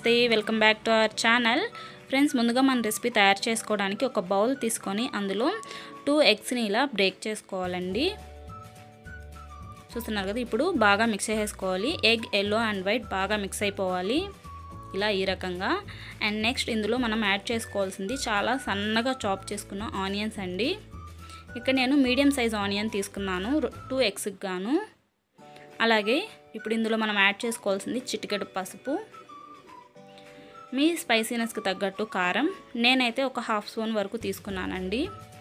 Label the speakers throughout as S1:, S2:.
S1: నమస్తే welcome back to our channel friends ముందుగా మన రెసిపీ తయారు చేసుకోవడానికి ఒక బౌల్ తీసుకొని అందులో టూ ఎగ్స్ని ఇలా బ్రేక్ చేసుకోవాలండి చూస్తున్నారు కదా ఇప్పుడు బాగా మిక్స్ చేసుకోవాలి ఎగ్ ఎల్లో అండ్ వైట్ బాగా మిక్స్ అయిపోవాలి ఇలా ఈ రకంగా అండ్ నెక్స్ట్ ఇందులో మనం యాడ్ చేసుకోవాల్సింది చాలా సన్నగా చాప్ చేసుకున్న ఆనియన్స్ అండి ఇక్కడ నేను మీడియం సైజ్ ఆనియన్ తీసుకున్నాను టూ ఎగ్స్కి గాను అలాగే ఇప్పుడు ఇందులో మనం యాడ్ చేసుకోవాల్సింది చిటికెడు పసుపు మీ స్పైసీనెస్కి తగ్గట్టు కారం నేనైతే ఒక హాఫ్ స్పూన్ వరకు తీసుకున్నానండి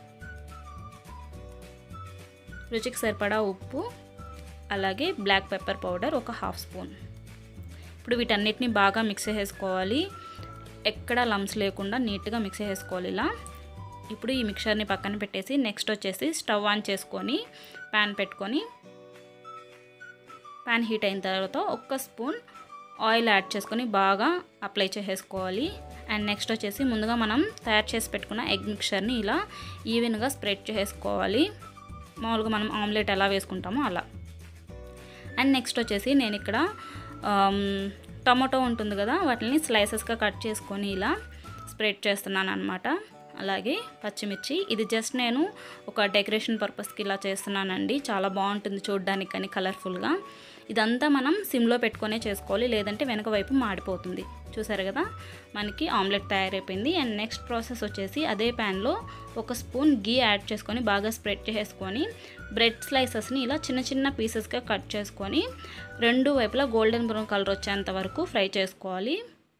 S1: రుచికి సరిపడా ఉప్పు అలాగే బ్లాక్ పెప్పర్ పౌడర్ ఒక హాఫ్ స్పూన్ ఇప్పుడు వీటన్నిటిని బాగా మిక్స్ చేసుకోవాలి ఎక్కడ లమ్స్ లేకుండా నీట్గా మిక్స్ చేసుకోవాలి ఇలా ఇప్పుడు ఈ మిక్చర్ని పక్కన పెట్టేసి నెక్స్ట్ వచ్చేసి స్టవ్ ఆన్ చేసుకొని ప్యాన్ పెట్టుకొని ప్యాన్ హీట్ అయిన తర్వాత ఒక్క స్పూన్ ఆయిల్ యాడ్ చేసుకొని బాగా అప్లై చేసేసుకోవాలి అండ్ నెక్స్ట్ వచ్చేసి ముందుగా మనం తయారు చేసి పెట్టుకున్న ఎగ్ మిక్చర్ని ఇలా ఈవెన్గా స్ప్రెడ్ చేసుకోవాలి మామూలుగా మనం ఆమ్లెట్ ఎలా వేసుకుంటామో అలా అండ్ నెక్స్ట్ వచ్చేసి నేను ఇక్కడ టమాటో ఉంటుంది కదా వాటిని స్లైసెస్గా కట్ చేసుకొని ఇలా స్ప్రెడ్ చేస్తున్నాను అనమాట అలాగే పచ్చిమిర్చి ఇది జస్ట్ నేను ఒక డెకరేషన్ పర్పస్కి ఇలా చేస్తున్నానండి చాలా బాగుంటుంది చూడడానికి కానీ కలర్ఫుల్గా ఇదంతా మనం సిమ్లో పెట్టుకొనే చేసుకోవాలి లేదంటే వెనక వైపు మాడిపోతుంది చూసారు కదా మనకి ఆమ్లెట్ తయారైపోయింది అండ్ నెక్స్ట్ ప్రాసెస్ వచ్చేసి అదే ప్యాన్లో ఒక స్పూన్ గీ యాడ్ చేసుకొని బాగా స్ప్రెడ్ చేసుకొని బ్రెడ్ స్లైసెస్ని ఇలా చిన్న చిన్న పీసెస్గా కట్ చేసుకొని రెండు వైపులా గోల్డెన్ బ్రౌన్ కలర్ వచ్చేంత వరకు ఫ్రై చేసుకోవాలి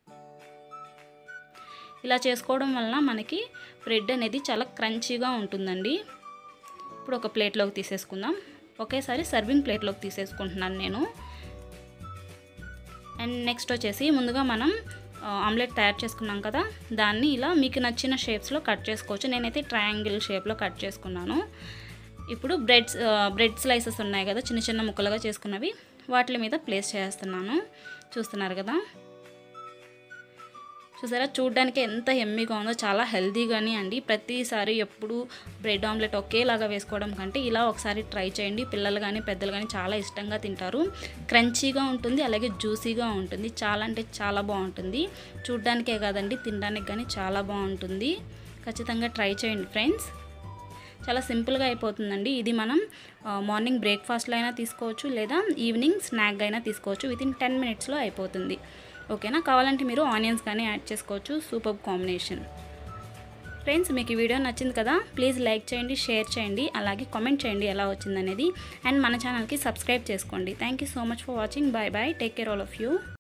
S1: ఇలా చేసుకోవడం వలన మనకి బ్రెడ్ అనేది చాలా క్రంచీగా ఉంటుందండి ఇప్పుడు ఒక ప్లేట్లోకి తీసేసుకుందాం ఒకేసారి సర్వింగ్ ప్లేట్లోకి తీసేసుకుంటున్నాను నేను అండ్ నెక్స్ట్ వచ్చేసి ముందుగా మనం ఆమ్లెట్ తయారు చేసుకున్నాం కదా దాన్ని ఇలా మీకు నచ్చిన షేప్స్లో కట్ చేసుకోవచ్చు నేనైతే ట్రయాంగిల్ షేప్లో కట్ చేసుకున్నాను ఇప్పుడు బ్రెడ్స్ బ్రెడ్ స్లైసెస్ ఉన్నాయి కదా చిన్న చిన్న ముక్కలుగా చేసుకున్నవి వాటి మీద ప్లేస్ చేస్తున్నాను చూస్తున్నారు కదా చూసారా చూడడానికి ఎంత ఎమ్మీగా ఉందో చాలా హెల్తీగాని అండి ప్రతిసారి ఎప్పుడు బ్రెడ్ ఆమ్లెట్ ఒకేలాగా వేసుకోవడం కంటే ఇలా ఒకసారి ట్రై చేయండి పిల్లలు కానీ పెద్దలు కానీ చాలా ఇష్టంగా తింటారు క్రంచీగా ఉంటుంది అలాగే జ్యూసీగా ఉంటుంది చాలా అంటే చాలా బాగుంటుంది చూడడానికే కాదండి తినడానికి కానీ చాలా బాగుంటుంది ఖచ్చితంగా ట్రై చేయండి ఫ్రెండ్స్ చాలా సింపుల్గా అయిపోతుందండి ఇది మనం మార్నింగ్ బ్రేక్ఫాస్ట్లో అయినా తీసుకోవచ్చు లేదా ఈవినింగ్ స్నాక్ అయినా తీసుకోవచ్చు విత్ ఇన్ టెన్ మినిట్స్లో అయిపోతుంది ఓకేనా కావాలంటే మీరు ఆనియన్స్ కానీ యాడ్ చేసుకోవచ్చు సూపర్ కాంబినేషన్ ఫ్రెండ్స్ మీకు ఈ వీడియో నచ్చింది కదా ప్లీజ్ లైక్ చేయండి షేర్ చేయండి అలాగే కామెంట్ చేయండి ఎలా వచ్చిందనేది అండ్ మన ఛానల్కి సబ్స్క్రైబ్ చేసుకోండి thank you so much for watching bye bye take care all of you